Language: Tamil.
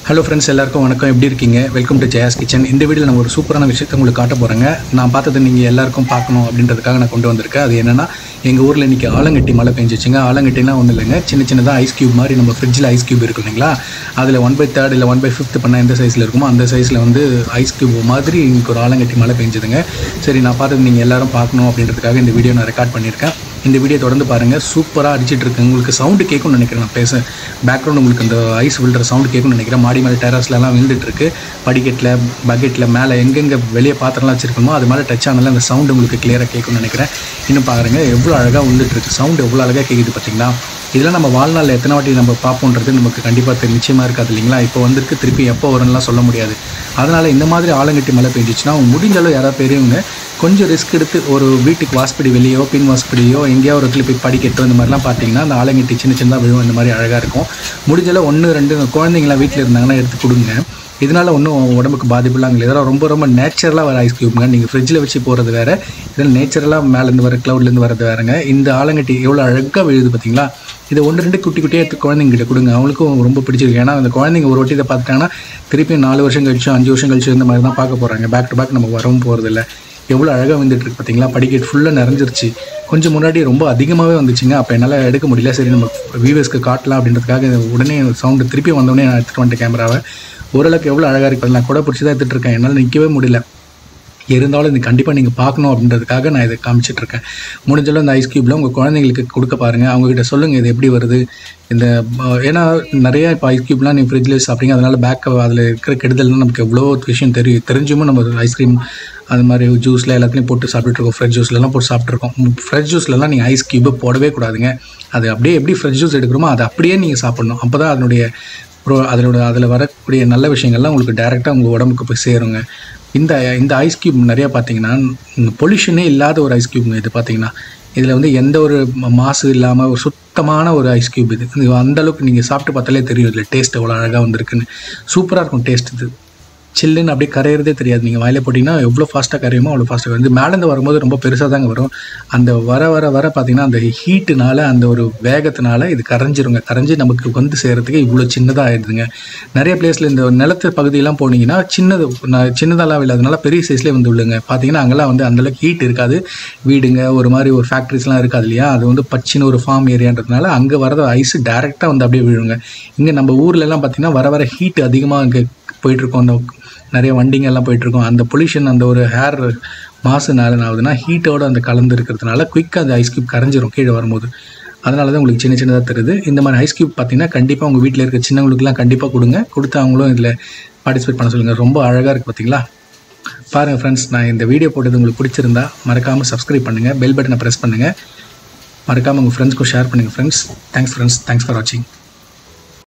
ஹலோ ஃப்ரெண்ட்ஸ் எல்லாருக்கும் வணக்கம் எப்படி இருக்கீங்க வெல்கம் டு ஜெயாஸ் கிச்சன் இந்த வீடியோவில் நான் ஒரு சூப்பரான விஷயத்தை உங்களுக்கு காட்ட போகிறேங்க நான் பார்த்ததை நீங்கள் எல்லாருக்கும் பார்க்கணும் அப்படின்றதுக்காக நான் கொண்டு வந்திருக்கேன் அது என்னென்னா எங்கள் ஊரில் இன்றைக்கி ஆலங்கட்டி மழை பெஞ்சிச்சுங்க ஆலங்கட்டினா ஒன்றும் இல்லைங்க சின்ன சின்னதாக ஐஸ் கியூப் மாதிரி நம்ம ஃப்ரிட்ஜில் ஐஸ் கியூப் இருக்கும் இல்லைங்களா அதில் ஒன் பை தேர்ட் இல்லை ஒன் பை ஃபிஃப்த் பண்ணால் எந்த சைஸில் இருக்குமோ அந்த சைஸில் வந்து ஐஸ் கியூப் மாதிரி இன்னைக்கு ஒரு ஆலங்கட்டி மழை பெஞ்சுதுங்க சரி நான் பார்த்தது நீங்கள் எல்லாரும் பார்க்கணும் அப்படின்றதுக்காக இந்த வீடியோ நான் ரெக்கார்ட் பண்ணியிருக்கேன் இந்த வீடியோ தொடர்ந்து பாருங்கள் சூப்பராக அடிச்சிட்டு இருக்கு உங்களுக்கு சவுண்டு கேட்கும்னு நினைக்கிறேன் நான் பேச பேக்ரவுண்ட் உங்களுக்கு அந்த ஐஸ் விழுற சவுண்டு கேட்கும்னு நினைக்கிறேன் மாடி மேலே டெரஸ்லலாம் விழுந்துட்டு இருக்கு படிக்கட்டில் பக்கெட்டில் மேலே எங்கெங்கே வெளியே பாத்திரம்லாம் வச்சிருக்கணுமோ அது மேலே டச் ஆனால அந்த சவுண்டு உங்களுக்கு கிளியராக கேட்கும்னு நினைக்கிறேன் இன்னும் பாருங்க எவ்வளோ அழகாக விழுந்துட்டு இருக்கு சவுண்டு எவ்வளோ அழகாக கேட்குது பார்த்தீங்களா இதெல்லாம் நம்ம வாழ்நாளில் எத்தனை வாட்டி நம்ம பார்ப்போன்றது நமக்கு கண்டிப்பாக தெரி- நிச்சயமா இருக்காது இல்லைங்களா இப்போ வந்திருக்கு திருப்பி எப்போ வரும்லாம் சொல்ல முடியாது அதனால் இந்த மாதிரி ஆலங்கட்டி மழை பெஞ்சிச்சுன்னா முடிஞ்ச அளவு யாராவது பெரியவங்க கொஞ்சம் ரிஸ்க் எடுத்து ஒரு வீட்டுக்கு வாசப்படி வெளியோ பின் வாசப்படியோ எங்கேயோ ஒரு இடத்துல போய் படிக்கட்டோ இந்த மாதிரிலாம் பார்த்தீங்கன்னா அந்த ஆலங்கட்டி சின்ன சின்னதாக விழுவும் இந்த மாதிரி அழகாக இருக்கும் முடிஞ்ச அளவு ஒன்று ரெண்டு குழந்தைங்களாம் வீட்டில் இருந்தாங்கன்னா எடுத்து கொடுங்க இதனால ஒன்றும் உடம்புக்கு பாதிப்புலாம் இல்லை இதெல்லாம் ரொம்ப ரொம்ப நேச்சுரலாக வர ஐஸ் க்யூப்ங்க நீங்கள் ஃப்ரிட்ஜில் வச்சு போகிறது வேற இதில் நேச்சுரலாக மேலேருந்து வர க்ளவுட்லேருந்து வரது வேறங்க இந்த ஆலங்கட்டி எவ்வளோ அழகாக விழுது பார்த்தீங்களா இதை ஒன்று ரெண்டு குட்டி குட்டியாக எடுத்து குழந்தைங்கிட்ட கொடுங்க அவங்களுக்கும் ரொம்ப பிடிச்சிருக்கு ஏன்னா அந்த குழந்தைங்க ஒரு வாட்டி இதை பார்த்துட்டாங்கன்னா திருப்பியும் நாலு வருஷம் கழிச்சு அஞ்சு வருஷம் கழிச்சு இந்த மாதிரி தான் பார்க்க போகிறாங்க பேக் டு பேக் நமக்கு வரவும் போகிறதில்ல எவ்வளோ அழகாக வந்துட்டு இருக்கு பார்த்தீங்களா படிக்கட் ஃபுல்லாக நிறைஞ்சிருச்சு கொஞ்சம் முன்னாடி ரொம்ப அதிகமாகவே வந்துச்சுங்க அப்போ என்னால் எடுக்க முடியல சரி நம்ம வியூவர்ஸ்க்கு காட்டலாம் அப்படின்றதுக்காக இது உடனே சவுண்டு திருப்பி வந்தோடனே நான் எடுத்துகிட்டு வந்துட்டேன் கேமராவை ஓரளவுக்கு எவ்வளோ அழகாக இருக்கு நான் கூட பிடிச்சி தான் எடுத்துகிட்டு இருக்கேன் என்னால் நிற்கவே முடியல இருந்தாலும் இது கண்டிப்பாக நீங்கள் பார்க்கணும் அப்படின்றதுக்காக நான் இதை காமிச்சிட்டு இருக்கேன் முடிஞ்சளவு இந்த ஐஸ் க்யூப்ல உங்கள் குழந்தைங்களுக்கு கொடுக்க பாருங்கள் அவங்ககிட்ட சொல்லுங்கள் இது எப்படி வருது இந்த ப- ஏன்னா நிறைய இப்போ ஐஸ் க்யூப்லாம் நீங்கள் ஃப்ரிட்ஜில் வச்சு சாப்பிட்டீங்க அதனால பேக் அதில் இருக்கிற கெடுதல்னு நமக்கு எவ்வளோ விஷயம் தெரியும் தெரிஞ்சுமே நம்ம ஐஸ்கிரீம் அது மாதிரி ஜூஸில் எல்லாத்துலேயும் போட்டு சாப்பிட்டுட்டு இருக்கோம் ஃப்ரெஷ் ஜூஸ்லலாம் போட்டு சாப்பிட்ருக்கோம் ஃப்ரெஷ் ஜூஸ்லலாம் நீங்கள் ஐஸ் க்யூபை போடவே கூடாதுங்க அது அப்படியே எப்படி ஃப்ரெஷ் ஜூஸ் எடுக்கிறோமோ அதை அப்படியே நீங்கள் சாப்பிடணும் அப்போ தான் அதனுடைய ப்ரோ அதனோட அதில் வரக்கூடிய நல்ல விஷயங்கள்லாம் உங்களுக்கு டைரெக்டாக உங்கள் உடம்புக்கு போய் சேருங்க இந்த இந்த ஐஸ் கியூப் நிறையா பார்த்தீங்கன்னா பொல்யூஷனே இல்லாத ஒரு ஐஸ் கியூப்ங்க இது பார்த்தீங்கன்னா இதில் வந்து எந்த ஒரு ம- மாசு இல்லாமல் ஒரு சுத்தமான ஒரு ஐஸ் கியூப் இது இது அந்த அளவுக்கு நீங்கள் சாப்பிட்டு பார்த்தாலே தெரியும் இதில் டேஸ்ட் எவ்வளோ அழகாக வந்திருக்குன்னு சூப்பராக இருக்கும் டேஸ்ட் இது சில்லுன்னு அப்படியே கரையிறதே தெரியாது நீங்கள் வாயில போட்டிங்கன்னா எவ்வளோ ஃபாஸ்ட்டாக கரையுமோ அவ்வளோ ஃபாஸ்ட்டாக வந்து மேலேருந்து வரும்போது ரொம்ப பெருசாக தாங்க வரும் அந்த வர வர வர பார்த்தீங்கன்னா அந்த ஹீட்டுனால அந்த ஒரு வேகத்தினால இது கரைஞ்சிருங்க கரைஞ்சி நமக்கு வந்து சேர்கிறதுக்கு இவ்வளோ சின்னதாக ஆயிடுதுங்க நிறைய பிளேஸில் இந்த நிலத்து பகுதியெல்லாம் போனீங்கன்னா சின்னது நான் சின்னதெல்லாம் இல்லாதனால பெரிய சைஸ்லேயே வந்து விழுங்க பார்த்தீங்கன்னா அங்கெல்லாம் வந்து அந்தளவுக்கு ஹீட் இருக்காது வீடுங்க ஒரு மாதிரி ஒரு ஃபேக்ட்ரிஸ்லாம் இருக்காது இல்லையா அது வந்து பச்சின்னு ஒரு ஃபார்ம் ஏரியான்றதுனால அங்கே வரத ஐஸ் டேரெக்டாக வந்து அப்படியே விழுங்க இங்கே நம்ம ஊர்ல எல்லாம் பார்த்தீங்கன்னா வர வர ஹீட் அதிகமாக இங்கே போயிட்டுருக்கோம் அந்த நிறைய வண்டிங்க எல்லாம் போயிட்டுருக்கோம் அந்த பொல்யூஷன் அந்த ஒரு ஹேர் மாசுனால என்ன ஆகுதுன்னா ஹீட்டோட அந்த கலந்து இருக்கிறதுனால குயிக்காக அந்த ஐஸ் கியூப் கரைஞ்சிரும் கீழே வரும்போது அதனால தான் உங்களுக்கு சின்ன சின்னதாக தருது இந்த மாதிரி ஐஸ் கியூப் பார்த்தீங்கன்னா கண்டிப்பாக உங்கள் வீட்டில் இருக்க சின்னவங்களுக்குலாம் கண்டிப்பாக கொடுங்க கொடுத்து அவங்களும் இதில் பார்ட்டிசிபேட் பண்ண சொல்லுங்கள் ரொம்ப அழகாக இருக்குது பார்த்தீங்களா பாருங்கள் ஃப்ரெண்ட்ஸ் நான் இந்த வீடியோ போட்டது உங்களுக்கு பிடிச்சிருந்தா மறக்காமல் சப்ஸ்கிரைப் பண்ணுங்கள் பெல் பட்டனை ப்ரெஸ் பண்ணுங்கள் மறக்காமல் உங்கள் ஃப்ரெண்ட்ஸ்க்கும் ஷேர் பண்ணுங்கள் friends thanks friends thanks for வாட்சிங்